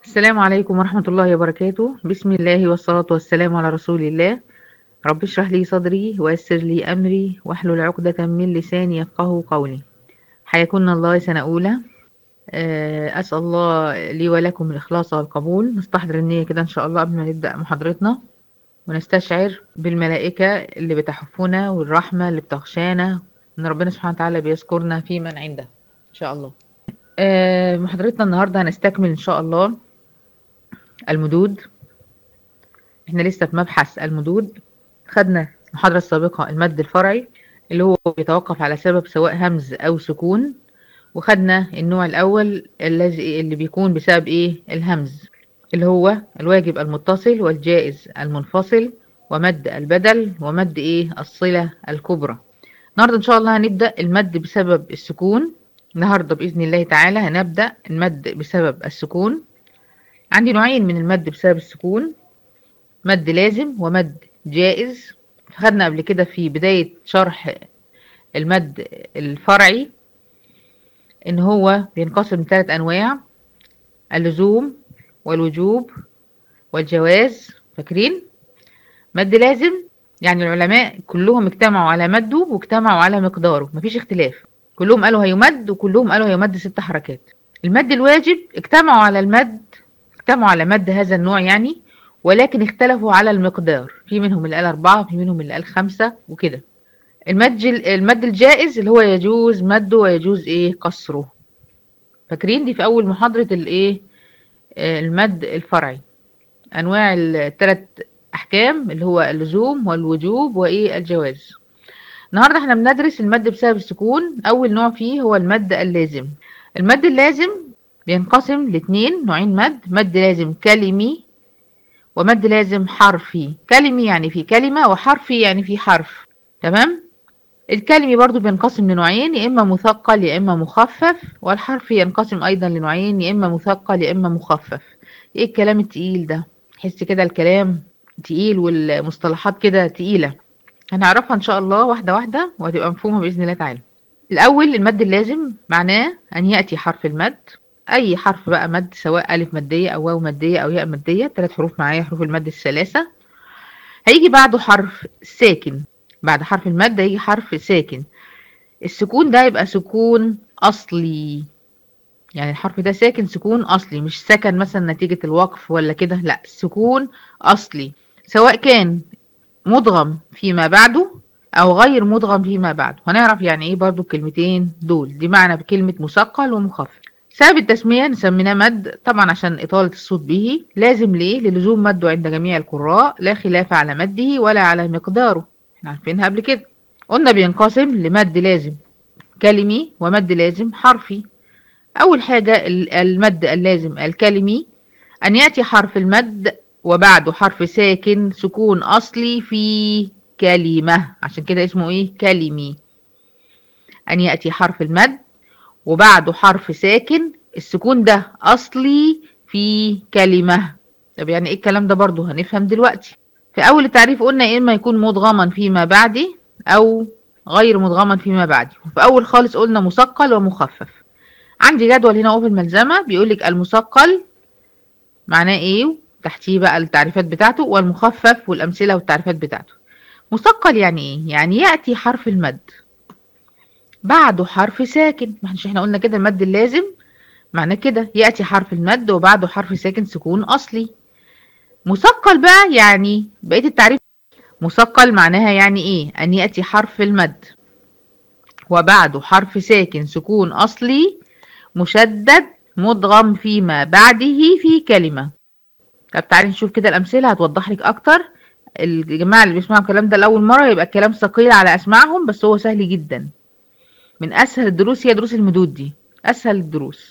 السلام عليكم ورحمة الله وبركاته بسم الله والصلاة والسلام على رسول الله رب اشرح لي صدري ويسر لي أمري واحلل عقدة من لساني يفقه قولي حياكم الله سنة أولى آه، أسأل الله لي ولكم الإخلاص والقبول نستحضر النية كده إن شاء الله قبل ما نبدأ محاضرتنا ونستشعر بالملائكة اللي بتحفنا والرحمة اللي بتغشانا إن ربنا سبحانه وتعالى بيذكرنا في من عنده إن شاء الله آه، محاضرتنا النهاردة هنستكمل إن شاء الله المدود احنا لسه في مبحث المدود خدنا المحاضرة السابقة المد الفرعي اللي هو بيتوقف على سبب سواء همز أو سكون وخدنا النوع الأول الذي اللي بيكون بسبب إيه الهمز اللي هو الواجب المتصل والجائز المنفصل ومد البدل ومد إيه الصلة الكبرى النهاردة إن شاء الله هنبدأ المد بسبب السكون النهاردة بإذن الله تعالى هنبدأ المد بسبب السكون عندي نوعين من المد بسبب السكون مد لازم ومد جائز خدنا قبل كده في بداية شرح المد الفرعي ان هو بينقسم لثلاث انواع اللزوم والوجوب والجواز فاكرين مد لازم يعني العلماء كلهم اجتمعوا على مده واجتمعوا على مقداره مفيش اختلاف كلهم قالوا هيمد وكلهم قالوا هيمد ست حركات المد الواجب اجتمعوا على المد اجتمعوا على مد هذا النوع يعني ولكن اختلفوا على المقدار في منهم اللي قال أربعة في منهم اللي قال خمسة وكده المد المد الجائز اللي هو يجوز مده ويجوز ايه قصره فاكرين دي في اول محاضرة الايه المد الفرعي انواع الثلاث احكام اللي هو اللزوم والوجوب وايه الجواز النهارده احنا بندرس المد بسبب السكون اول نوع فيه هو المد اللازم المد اللازم بينقسم لاتنين نوعين مد مد لازم كلمي ومد لازم حرفي كلمي يعني في كلمة وحرفي يعني في حرف تمام الكلمي برضو بينقسم لنوعين يا إما مثقل يا إما مخفف والحرفي ينقسم أيضا لنوعين يا إما مثقل يا إما مخفف إيه الكلام التقيل ده تحس كده الكلام تقيل والمصطلحات كده تقيلة هنعرفها إن شاء الله واحدة واحدة وهتبقى مفهومة بإذن الله تعالى الأول المد اللازم معناه أن يأتي حرف المد أي حرف بقى مد سواء ألف مادية أو واو مادية أو ياء مادية ثلاث حروف معايا حروف المد الثلاثة هيجي بعده حرف ساكن بعد حرف المد هيجي حرف ساكن السكون ده يبقى سكون أصلي يعني الحرف ده ساكن سكون أصلي مش سكن مثلا نتيجة الوقف ولا كده لا سكون أصلي سواء كان مدغم فيما بعده أو غير مدغم فيما بعده هنعرف يعني إيه برضو الكلمتين دول دي معنى بكلمة مثقل ومخفف سبب التسمية نسميناه مد طبعا عشان إطالة الصوت به لازم ليه للزوم مده عند جميع القراء لا خلاف على مده ولا على مقداره احنا عارفينها قبل كده قلنا بينقسم لمد لازم كلمي ومد لازم حرفي أول حاجة المد اللازم الكلمي أن يأتي حرف المد وبعده حرف ساكن سكون أصلي في كلمة عشان كده اسمه إيه كلمي أن يأتي حرف المد وبعده حرف ساكن السكون ده أصلي في كلمة طب يعني إيه الكلام ده برضو هنفهم دلوقتي في أول التعريف قلنا يا إما يكون مدغما فيما بعدي أو غير مدغما فيما بعدي في أول خالص قلنا مثقل ومخفف عندي جدول هنا أهو في الملزمة بيقول لك المثقل معناه إيه تحتيه بقى التعريفات بتاعته والمخفف والأمثلة والتعريفات بتاعته مثقل يعني إيه؟ يعني يأتي حرف المد بعده حرف ساكن ما احنا قلنا كده المد اللازم معناه كده يأتي حرف المد وبعده حرف ساكن سكون أصلي مثقل بقى يعني بقية التعريف مثقل معناها يعني ايه ان يأتي حرف المد وبعده حرف ساكن سكون اصلي مشدد مدغم فيما بعده في كلمة طب تعالي نشوف كده الامثلة هتوضح لك اكتر الجماعة اللي بيسمعوا الكلام ده لأول مرة يبقى الكلام ثقيل على اسماعهم بس هو سهل جدا من اسهل الدروس هي دروس المدود دي اسهل الدروس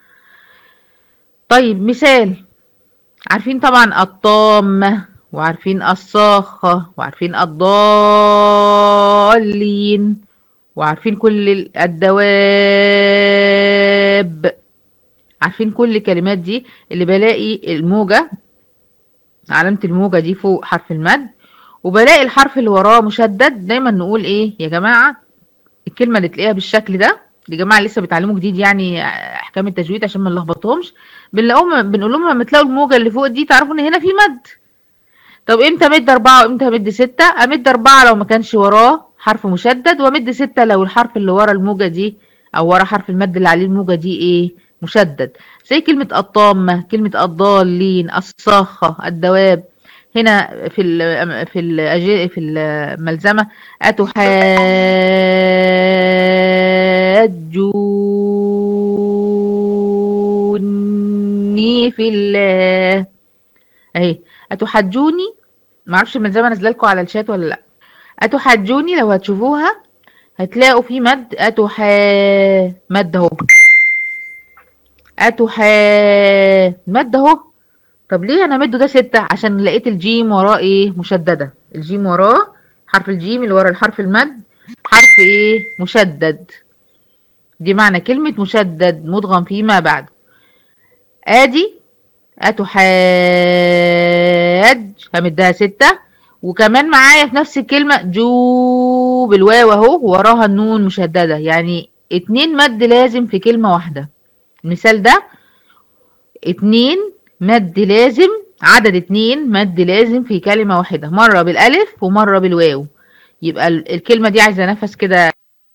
طيب مثال عارفين طبعا الطامة وعارفين الصاخة وعارفين الضالين وعارفين كل الدواب عارفين كل الكلمات دي اللي بلاقي الموجة علامة الموجة دي فوق حرف المد وبلاقي الحرف اللي وراه مشدد دايما نقول ايه يا جماعة الكلمة اللي تلاقيها بالشكل ده لجماعه لسه بيتعلموا جديد يعني احكام التجويد عشان ما نلخبطهمش بنلاقيهم بنقول لهم لما تلاقوا الموجه اللي فوق دي تعرفوا ان هنا في مد طب امتى امد اربعه وامتى امد سته امد اربعه لو ما كانش وراه حرف مشدد وامد سته لو الحرف اللي ورا الموجه دي او ورا حرف المد اللي عليه الموجه دي ايه مشدد زي كلمه الطامه كلمه الضالين الصاخه الدواب هنا في ال في ال في الملزمه اتحاجوني في الله اهي اتحجوني معرفش الملزمه نازله لكم على الشات ولا لا اتحجوني لو هتشوفوها هتلاقوا في مد اتحا مد اهو اتحا مد اهو طب ليه انا مده ده ستة عشان لقيت الجيم وراه ايه مشددة الجيم وراه حرف الجيم اللي ورا الحرف المد حرف ايه مشدد دي معنى كلمة مشدد مدغم فيما بعد ادي اتحاج همدها ستة وكمان معايا في نفس الكلمة جو بالواو اهو وراها النون مشددة يعني اتنين مد لازم في كلمة واحدة المثال ده اتنين مد لازم عدد اتنين مد لازم في كلمة واحدة مرة بالألف ومرة بالواو يبقى الكلمة دي عايزة نفس كده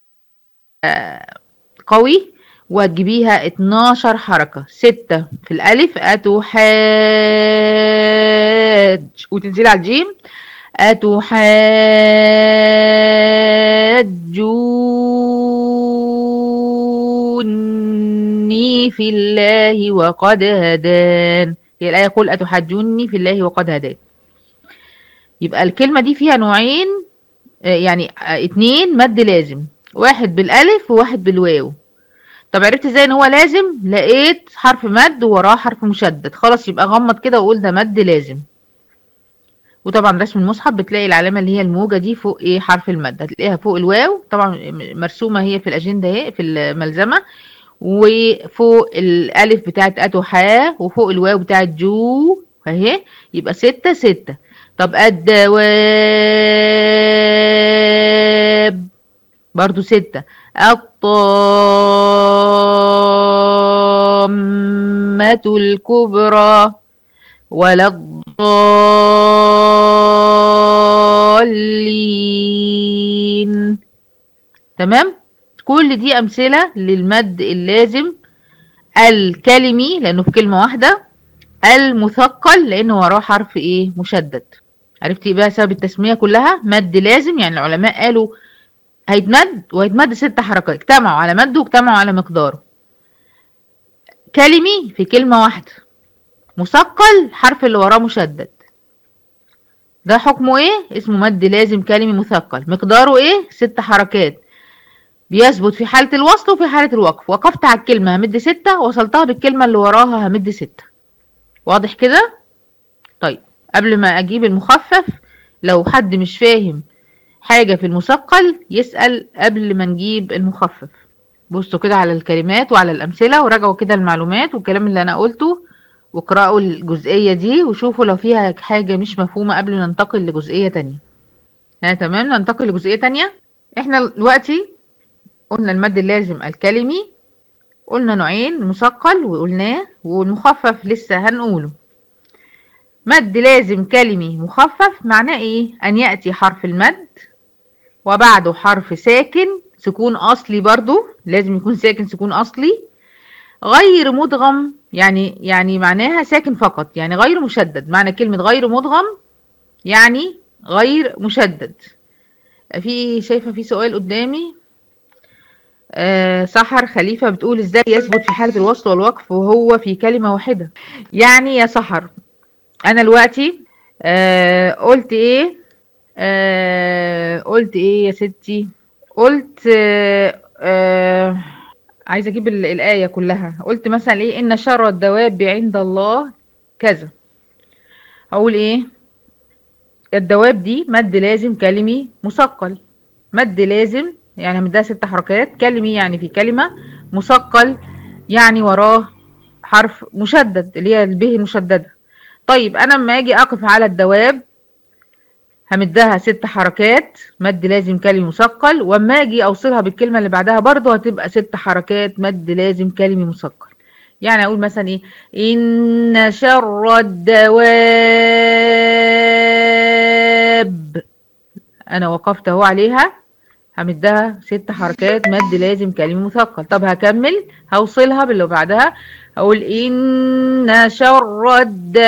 قوي وهتجيبيها 12 حركة ستة في الألف أتحاج وتنزلي على الجيم أتحاجوني في الله وقد هدان هي الآية يقول أتحاجوني في الله وقد هدان يبقى الكلمة دي فيها نوعين يعني اتنين مد لازم واحد بالألف وواحد بالواو طب عرفت ازاي ان هو لازم لقيت حرف مد ووراه حرف مشدد خلاص يبقى غمض كده وقول ده مد لازم وطبعا رسم المصحف بتلاقي العلامه اللي هي الموجه دي فوق ايه حرف المد هتلاقيها فوق الواو طبعا مرسومه هي في الاجنده اهي في الملزمه وفوق الالف بتاعت اتوحا وفوق الواو بتاعت جو اهي يبقى ستة ستة طب الدواب برضو ستة الطامة الكبرى ولا الضالين تمام كل دي أمثلة للمد اللازم الكلمي لأنه في كلمة واحدة المثقل لأنه وراه حرف إيه مشدد عرفتي بقى سبب التسمية كلها مد لازم يعني العلماء قالوا هيتمد وهيتمد ست حركات اجتمعوا على مده واجتمعوا على مقداره كلمي في كلمة واحدة مثقل حرف اللي وراه مشدد ده حكمه ايه اسمه مد لازم كلمي مثقل مقداره ايه ست حركات بيثبت في حالة الوصل وفي حالة الوقف وقفت على الكلمة همد ستة وصلتها بالكلمة اللي وراها همد ستة واضح كده طيب قبل ما اجيب المخفف لو حد مش فاهم حاجة في المثقل يسأل قبل ما نجيب المخفف بصوا كده على الكلمات وعلى الأمثلة وراجعوا كده المعلومات والكلام اللي أنا قلته واقرأوا الجزئية دي وشوفوا لو فيها حاجة مش مفهومة قبل ما ننتقل لجزئية تانية ها تمام ننتقل لجزئية تانية احنا دلوقتي قلنا المد اللازم الكلمي قلنا نوعين مثقل وقلناه والمخفف لسه هنقوله مد لازم كلمي مخفف معناه ايه ان يأتي حرف المد وبعده حرف ساكن سكون اصلي برضو لازم يكون ساكن سكون اصلي غير مدغم يعني يعني معناها ساكن فقط يعني غير مشدد معنى كلمة غير مدغم يعني غير مشدد في شايفة في سؤال قدامي آه سحر خليفة بتقول ازاي يثبت في حالة الوصل والوقف وهو في كلمة واحدة يعني يا سحر انا دلوقتي آه قلت ايه آه قلت ايه يا ستي قلت آه آه عايزه اجيب الايه كلها قلت مثلا ايه ان شر الدواب عند الله كذا اقول ايه الدواب دي مد لازم كلمي مثقل مد لازم يعني مدها ست حركات كلمي يعني في كلمه مثقل يعني وراه حرف مشدد اللي هي البه المشدده طيب انا لما اجي اقف على الدواب همدها ست حركات مد لازم كلمي مثقل واما اجي اوصلها بالكلمه اللي بعدها برضو هتبقى ست حركات مد لازم كلمي مثقل يعني اقول مثلا ايه ان شر الدواب انا وقفت اهو عليها همدها ست حركات مد لازم كلمه مثقل طب هكمل هوصلها باللي بعدها اقول ان شر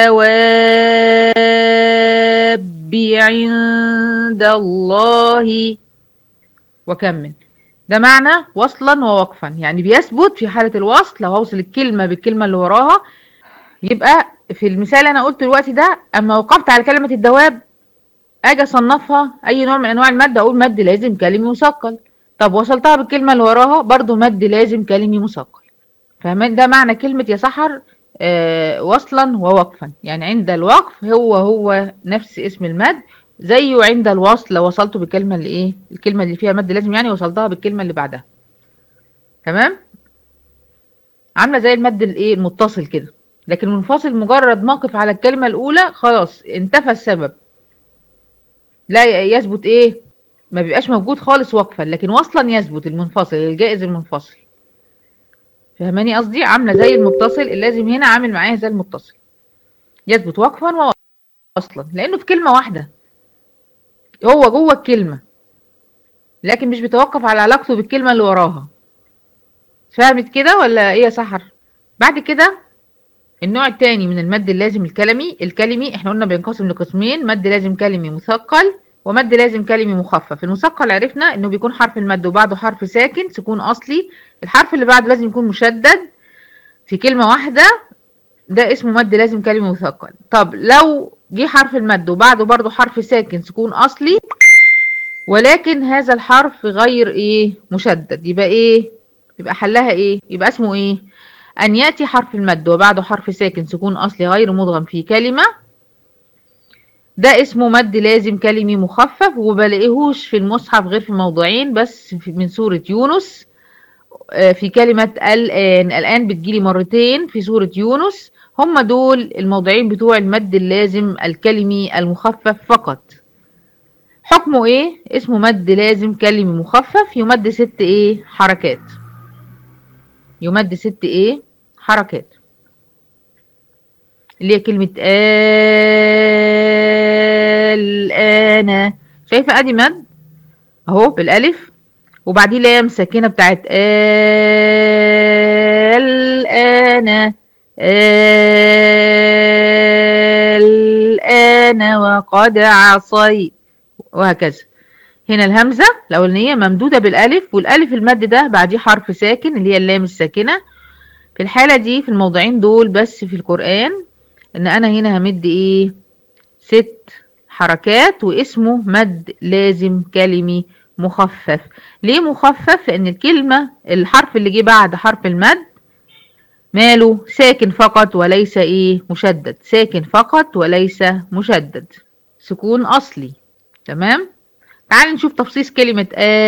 الدواب عند الله واكمل ده معنى وصلا ووقفا يعني بيثبت في حالة الوصل لو هوصل الكلمة بالكلمة اللي وراها يبقى في المثال اللي انا قلته دلوقتي ده اما وقفت على كلمة الدواب اجي اصنفها اي نوع من انواع المد اقول مد لازم كلمي مثقل طب وصلتها بالكلمة اللي وراها برضو مد لازم كلمي مثقل فاهمين ده معنى كلمة يا سحر آه وصلا ووقفا يعني عند الوقف هو هو نفس اسم المد زيه عند الوصل لو وصلته بالكلمة اللي ايه الكلمة اللي فيها مد لازم يعني وصلتها بالكلمة اللي بعدها تمام عاملة زي المد الايه المتصل كده لكن المنفصل مجرد موقف على الكلمة الأولى خلاص انتفى السبب لا يثبت ايه ما بيبقاش موجود خالص وقفا لكن وصلا يثبت المنفصل الجائز المنفصل فهماني قصدي عامله زي المتصل اللازم هنا عامل معايا زي المتصل يثبت وقفا ووصلا لانه في كلمه واحده هو جوه الكلمه لكن مش بيتوقف على علاقته بالكلمه اللي وراها فهمت كده ولا ايه يا سحر بعد كده النوع الثاني من المد اللازم الكلمي الكلمي احنا قلنا بينقسم لقسمين مد لازم كلمي مثقل ومد لازم كلمي مخفف المثقل عرفنا انه بيكون حرف المد وبعده حرف ساكن سكون اصلي الحرف اللي بعده لازم يكون مشدد في كلمة واحدة ده اسمه مد لازم كلمة مثقل طب لو جه حرف المد وبعده برضه حرف ساكن سكون اصلي ولكن هذا الحرف غير ايه مشدد يبقى ايه يبقى حلها ايه يبقى اسمه ايه ان ياتي حرف المد وبعده حرف ساكن سكون اصلي غير مدغم في كلمه ده اسمه مد لازم كلمي مخفف وبلاقيهوش في المصحف غير في موضوعين بس من سورة يونس في كلمة الآن الآن بتجيلي مرتين في سورة يونس هم دول الموضعين بتوع المد اللازم الكلمي المخفف فقط حكمه ايه اسمه مد لازم كلمي مخفف يمد ست ايه حركات يمد ست ايه حركات اللي هي كلمة الآن شايفة ادي مد اهو بالالف وبعديه لام ساكنة بتاعت الآن الآن وقد عصيت وهكذا هنا الهمزة الأولانية ممدودة بالألف والألف المد ده بعديه حرف ساكن اللي هي اللام الساكنة في الحالة دي في الموضعين دول بس في القرآن إن أنا هنا همد إيه ست حركات واسمه مد لازم كلمي مخفف ليه مخفف لأن الكلمة الحرف اللي جه بعد حرف المد ماله ساكن فقط وليس إيه مشدد ساكن فقط وليس مشدد سكون أصلي تمام تعال نشوف تفصيص كلمة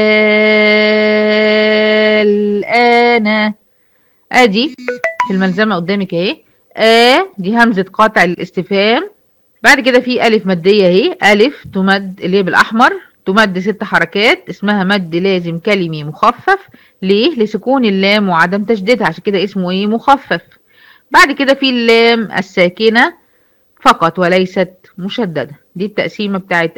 الآن ادي في الملزمة قدامك اهي آ دي همزة قاطع الاستفهام بعد كده في ألف مادية اهي ألف تمد اللي هي بالأحمر تمد ست حركات اسمها مد لازم كلمي مخفف ليه؟ لسكون اللام وعدم تشديدها عشان كده اسمه ايه مخفف بعد كده في اللام الساكنة فقط وليست مشددة دي التقسيمة بتاعت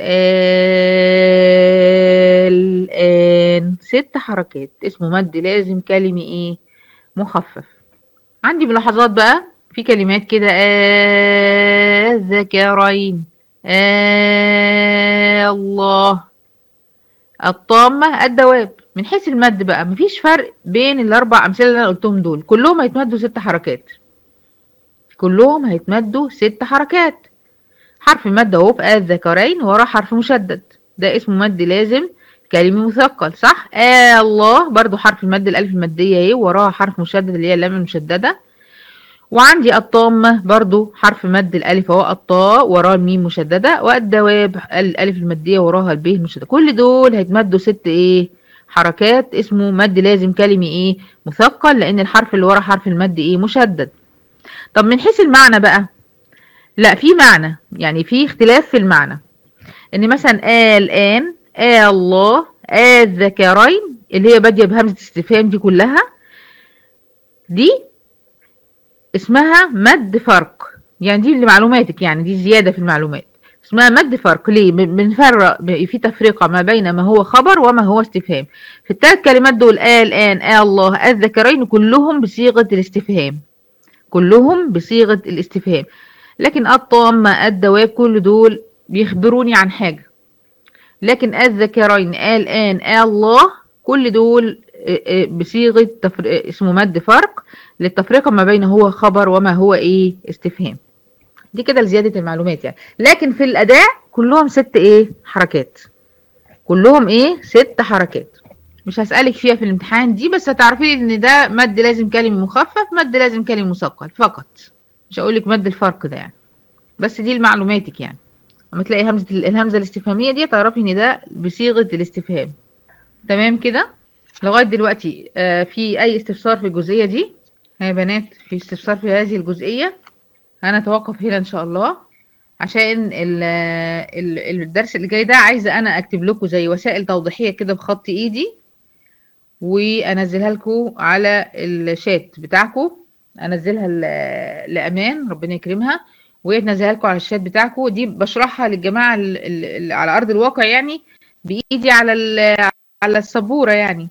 الآن ست حركات اسمه مد لازم كلمي ايه مخفف عندي ملاحظات بقى في كلمات كده الذكرين الله الطامة الدواب من حيث المد بقى مفيش فرق بين الأربع أمثلة اللي أنا قلتهم دول كلهم هيتمدوا ست حركات كلهم هيتمدوا ست حركات حرف المد اهو في الذكرين وراه حرف مشدد ده اسمه مد لازم كلمة مثقل صح آه الله برضو حرف المد الألف المادية اهي وراها حرف مشدد اللي هي اللام المشددة وعندي الطامة برضو حرف مد الألف اهو الطاء وراه الميم مشددة والدواب الألف المادية وراها الب المشددة كل دول هيتمدوا ست ايه حركات اسمه مد لازم كلمي ايه مثقل لأن الحرف اللي ورا حرف المد ايه مشدد طب من حيث المعنى بقى لا في معنى يعني في اختلاف في المعنى ان مثلا آه الآن آه الله آه الذكرين اللي هي بادية بهمزة استفهام دي كلها دي اسمها مد فرق يعني دي لمعلوماتك يعني دي زيادة في المعلومات اسمها مد فرق ليه بن- بنفرق ب- في تفرقة ما بين ما هو خبر وما هو استفهام في الثلاث كلمات دول آه الآن آه الله آه الذكرين كلهم بصيغة الاستفهام كلهم بصيغة الاستفهام لكن الطامة الدواب كل دول بيخبروني عن حاجة لكن الذكرين آه الآن آه الله كل دول آه، آه، بصيغة تفر... آه، اسمه مد فرق للتفرقة ما بين هو خبر وما هو ايه استفهام دي كده لزيادة المعلومات يعني لكن في الأداء كلهم ست ايه حركات كلهم ايه ست حركات مش هسألك فيها في الامتحان دي بس هتعرفي ان ده مد لازم كلمة مخفف مد لازم كلمة مثقل فقط مش هقولك مد الفرق ده يعني بس دي لمعلوماتك يعني لما تلاقي همزة الهمزة الاستفهامية دي تعرفي ان ده بصيغة الاستفهام تمام كده لغاية دلوقتي آه في اي استفسار في الجزئية دي يا بنات في استفسار في هذه الجزئية هنتوقف هنا ان شاء الله عشان ال ال الدرس اللي جاي ده عايزة انا اكتب لكم زي وسائل توضيحية كده بخط ايدي وانزلها لكم على الشات بتاعكم انزلها ل- لامان ربنا يكرمها وهي تنزلها لكم على الشات بتاعكم دي بشرحها للجماعة ال- ال- ال- على ارض الواقع يعني بايدي على ال- على السبورة يعني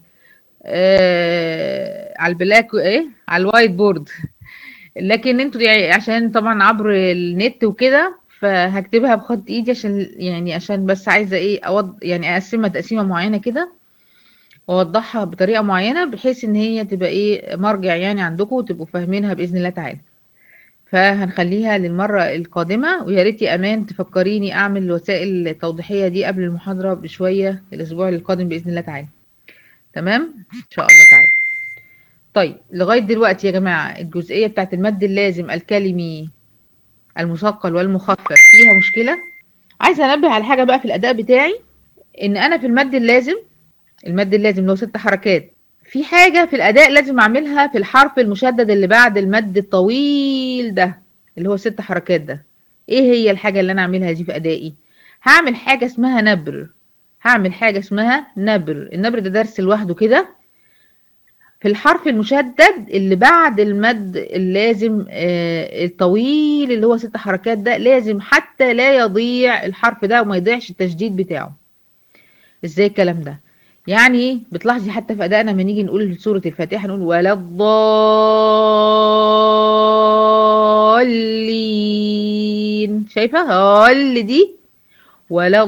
آه على البلاك ايه على الوايت بورد لكن انتوا يعني عشان طبعا عبر النت وكده فهكتبها بخط ايدي عشان يعني عشان بس عايزه ايه أوض يعني اقسمها تقسيمه معينه كده واوضحها بطريقه معينه بحيث ان هي تبقى ايه مرجع يعني عندكم وتبقوا فاهمينها باذن الله تعالى فهنخليها للمره القادمه ويا ريت يا امان تفكريني اعمل الوسائل التوضيحيه دي قبل المحاضره بشويه الاسبوع القادم باذن الله تعالى تمام ان شاء الله تعالى طيب لغاية دلوقتي يا جماعة الجزئية بتاعت المد اللازم الكلمي المثقل والمخفف فيها مشكلة عايزة انبه على حاجة بقى في الأداء بتاعي إن أنا في المد اللازم المد اللازم له ست حركات في حاجة في الأداء لازم أعملها في الحرف المشدد اللي بعد المد الطويل ده اللي هو ست حركات ده إيه هي الحاجة اللي أنا أعملها دي في أدائي هعمل حاجة اسمها نبر هعمل حاجة اسمها نبر النبر ده درس لوحده كده في الحرف المشدد اللي بعد المد اللازم آه، الطويل اللي هو ست حركات ده لازم حتى لا يضيع الحرف ده وما يضيعش التشديد بتاعه ازاي الكلام ده يعني بتلاحظي حتى في ادائنا لما نيجي نقول سورة الفاتحة نقول ولا الضالين شايفة هال دي ولا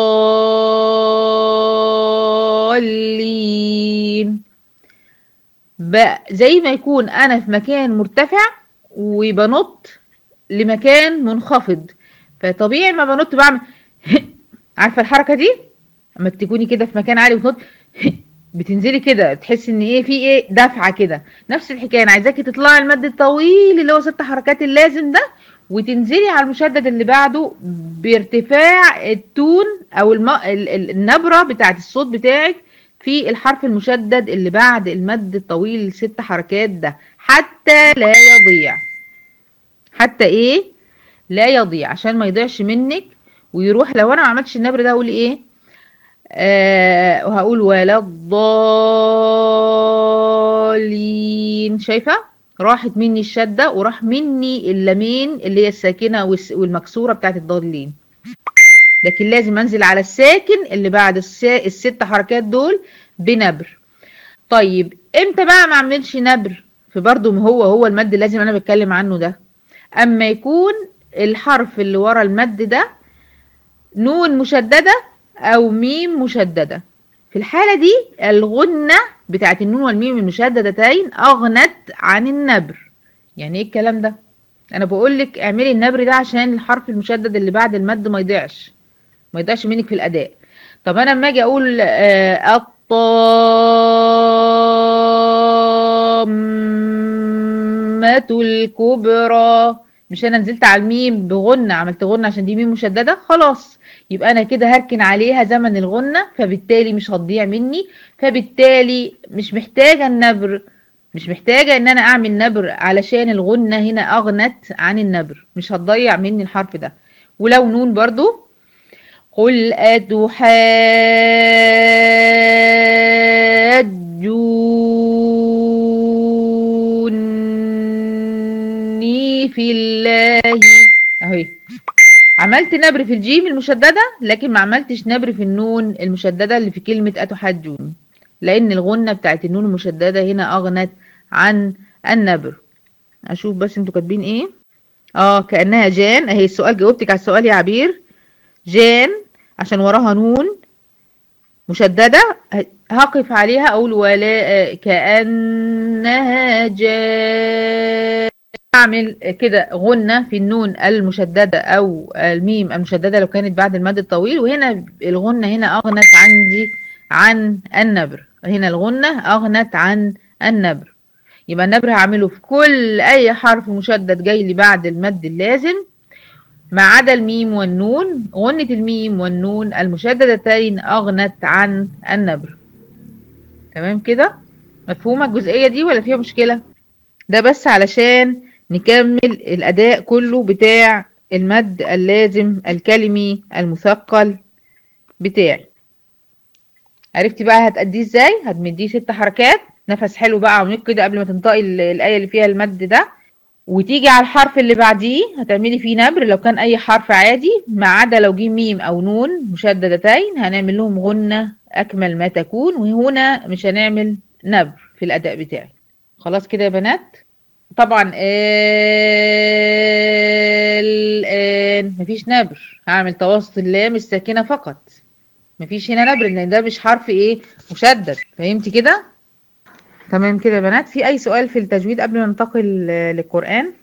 الضالين بقى زي ما يكون انا في مكان مرتفع وبنط لمكان منخفض فطبيعي ما بنط بعمل عارفه الحركه دي اما تكوني كده في مكان عالي وتنط بتنزلي كده تحسي ان ايه في ايه دفعه كده نفس الحكايه انا عايزاكي تطلعي المد الطويل اللي هو ست حركات اللازم ده وتنزلي على المشدد اللي بعده بارتفاع التون او الم... ال- ال- النبره بتاعت الصوت بتاعك في الحرف المشدد اللي بعد المد الطويل الست حركات ده حتى لا يضيع حتى ايه لا يضيع عشان ما يضيعش منك ويروح لو انا ما عملتش النبر ده اقول ايه آه وهقول ولا الضالين شايفه راحت مني الشده وراح مني اللامين اللي هي الساكنه والس- والمكسوره بتاعت الضالين لكن لازم انزل على الساكن اللي بعد السا... الست حركات دول بنبر طيب امتى بقى ما اعملش نبر في برضو ما هو هو المد لازم انا بتكلم عنه ده اما يكون الحرف اللي ورا المد ده نون مشددة او ميم مشددة في الحالة دي الغنة بتاعت النون والميم المشددتين اغنت عن النبر يعني ايه الكلام ده انا بقول لك اعملي النبر ده عشان الحرف المشدد اللي بعد المد ما يضيعش ما يضيعش منك في الاداء طب انا لما اجي اقول آه، الطامة الكبرى مش انا نزلت على الميم بغنة عملت غنة عشان دي ميم مشددة خلاص يبقى انا كده هركن عليها زمن الغنة فبالتالي مش هتضيع مني فبالتالي مش محتاجة النبر مش محتاجة ان انا اعمل نبر علشان الغنة هنا اغنت عن النبر مش هتضيع مني الحرف ده ولو نون برضو قل أتحاجوني في الله اهي عملت نبر في الجيم المشددة لكن ما عملتش نبر في النون المشددة اللي في كلمة أتحجوني لأن الغنة بتاعت النون المشددة هنا أغنت عن النبر أشوف بس انتوا كاتبين ايه اه كأنها جان اهي السؤال جاوبتك على السؤال يا عبير جان عشان وراها نون مشددة هقف عليها أقول ولا كأنها جان أعمل كده غنة في النون المشددة أو الميم المشددة لو كانت بعد المد الطويل وهنا الغنة هنا أغنت عندي عن النبر هنا الغنة أغنت عن النبر يبقى النبر هعمله في كل أي حرف مشدد جاي لي بعد المد اللازم ما عدا الميم والنون غنة الميم والنون المشددتين أغنت عن النبر تمام كده مفهومة الجزئية دي ولا فيها مشكلة ده بس علشان نكمل الأداء كله بتاع المد اللازم الكلمي المثقل بتاعي عرفتي بقى هتأديه ازاي هتمديه ست حركات نفس حلو بقى عميق كده قبل ما تنطقي الآية اللي فيها المد ده وتيجي على الحرف اللي بعديه هتعملي فيه نبر لو كان اي حرف عادي ما عدا لو جه ميم او نون مشددتين هنعمل لهم غنة اكمل ما تكون وهنا مش هنعمل نبر في الاداء بتاعي خلاص كده يا بنات طبعا الان مفيش نبر هعمل توسط اللام الساكنة فقط مفيش هنا نبر لان ده مش حرف ايه مشدد فهمتي كده تمام كده يا بنات في اي سؤال في التجويد قبل ما ننتقل للقرآن